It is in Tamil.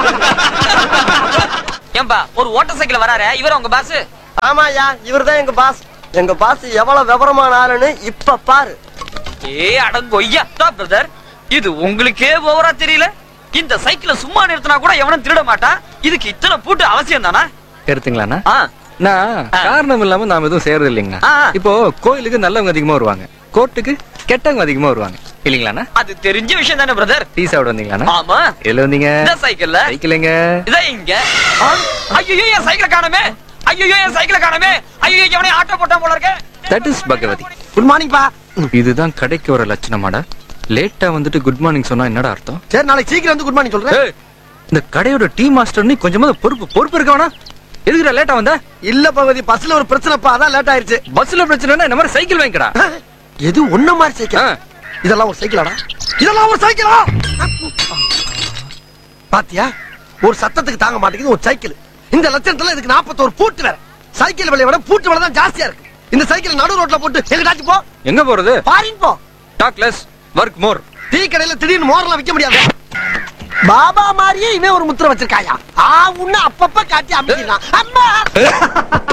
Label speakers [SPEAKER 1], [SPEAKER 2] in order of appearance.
[SPEAKER 1] ஏன்பா ஒரு ஓட்டர் சைக்கிள் வராரு இவர் உங்க பாஸ்
[SPEAKER 2] ஆமாயா இவர்தான் எங்க பாஸ் எங்க பாஸ் எவ்வளவு விவரமான ஆளுன்னு இப்ப பாரு
[SPEAKER 1] ஏ அடங்கொய்யா பிரதர் இது உங்களுக்கே ஓவரா தெரியல இந்த சைக்கிளை சும்மா நிறுத்தினா கூட எவனும் திருட மாட்டான் இதுக்கு இத்தனை பூட்டு அவசியம் தானா
[SPEAKER 3] எடுத்துங்களாண்ணா
[SPEAKER 1] ஆ,
[SPEAKER 3] நான் காரணம் இல்லாம நாம எதுவும் செய்யறது இல்லைங்கண்ணா
[SPEAKER 1] ஆ.
[SPEAKER 3] இப்போ கோயிலுக்கு நல்லவங்க அதிகமா வருவாங்க கோர்ட்டுக்கு கெட்டவங்க அதிகமா வருவாங்க இல்லீங்களாண்ணா
[SPEAKER 1] அது தெரிஞ்ச விஷயம் தானே பிரதர்
[SPEAKER 3] டீ சாப்பிட வந்தீங்களாண்ணா
[SPEAKER 1] ஆமா
[SPEAKER 3] எதுல வந்தீங்க
[SPEAKER 1] இந்த சைக்கிள்ல
[SPEAKER 3] சைக்கிளுங்க
[SPEAKER 1] இதான் இங்க ஐயோ என் சைக்கிளை காணமே ஐயோ என் சைக்கிளை காணமே ஐயோ எவனே ஆட்டோ போட்டா போல இருக்க
[SPEAKER 3] that is Bhagavathi
[SPEAKER 2] good morning பா
[SPEAKER 3] இதுதான் கடைக்கு வர லட்சணமாடா லேட்டா வந்துட்டு குட் மார்னிங் சொன்னா என்னடா அர்த்தம்
[SPEAKER 2] சரி நாளைக்கு சீக்கிரம் வந்து குட் மார்னிங் சொல்றேன்
[SPEAKER 3] ஏய், இந்த கடையோட டீ மாஸ்டர் நீ கொஞ்சமா பொறுப்பு பொறுப்பு இருக்க வேணா எதுக்குடா லேட்டா வந்த
[SPEAKER 2] இல்ல பகவதி பஸ்ல ஒரு பிரச்சனைப்பா அதான் லேட் ஆயிருச்சு
[SPEAKER 3] பஸ்ல பிரச்சனைனா இந்த மாதிரி சைக்கிள் வாங்கிக்கடா
[SPEAKER 2] எது ஒண்ணு மாதிரி சைக்கிள்
[SPEAKER 3] ஆ.
[SPEAKER 2] இதெல்லாம் ஒரு சைக்கிளாடா இதெல்லாம் ஒரு சைக்கிளா பாத்தியா ஒரு சத்தத்துக்கு தாங்க மாட்டேங்குது ஒரு சைக்கிள் இந்த லட்சணத்துல இதுக்கு 41 பூட்டு வேற சைக்கிள் விலையை விட பூட்டு விலை தான் ஜாஸ்தியா இருக்கு இந்த சைக்கிள் நடு ரோட்ல போட்டு எங்கிட்டாச்சும் போ
[SPEAKER 3] எங்க போறது
[SPEAKER 2] பாரின் போ
[SPEAKER 3] talk less work more
[SPEAKER 2] tea கடையில திடீர்னு மோரெல்லாம் விக்க முடியாது பாபா மாதிரியே இவன் ஒரு முத்திரை வச்சிருக்காயா ஆ உன்ன அப்பப்ப காட்டி அமைக்கிறான் அம்மா